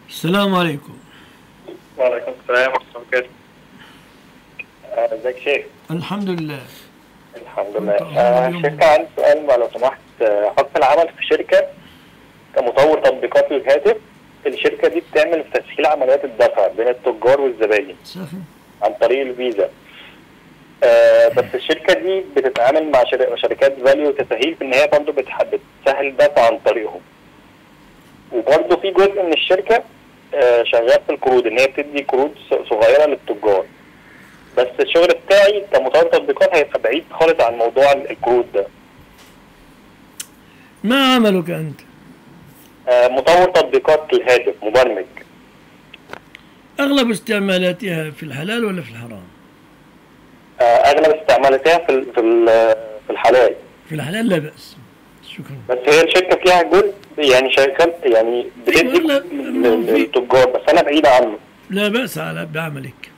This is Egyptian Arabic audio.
السلام عليكم وعليكم السلام ورحمة الله وبركاته. آه، ازيك يا شيخ؟ الحمد لله الحمد لله. كنت آه، اليوم- شركة عندي سؤال بقى لو سمحت آه، حكم العمل في شركة كمطور تطبيقات للهاتف الشركة دي بتعمل تسهيل عمليات الدفع بين التجار والزبائن سافر عن طريق الفيزا. آه، بس الشركة دي بتتعامل مع شر- شركات فاليو تسهيل في ان هي برضه بتح- بتسهل الدفع عن طريقهم. وبرضه في جزء من الشركة آه، شغال في القروض ان هي بتدي قروض ص- صغيرة للتجار. بس الشغل بتاعي كمطور تطبيقات هيبقى بعيد خالص عن موضوع القروض ده. ما عملك أنت آه، مطور تطبيقات الهاتف مبرمج أغلب استعمالاتها في الحلال ولا في الحرام آه، اغلب استعمالاتها في ال- في ال- في الحلال في الحلال لا بأس شكرا بس هي الشركه فيها جزء يعني شركات يعني بتدي أيوة، لا، ما في- للتجار بس انا بعيد عنه لا بأس على بعملك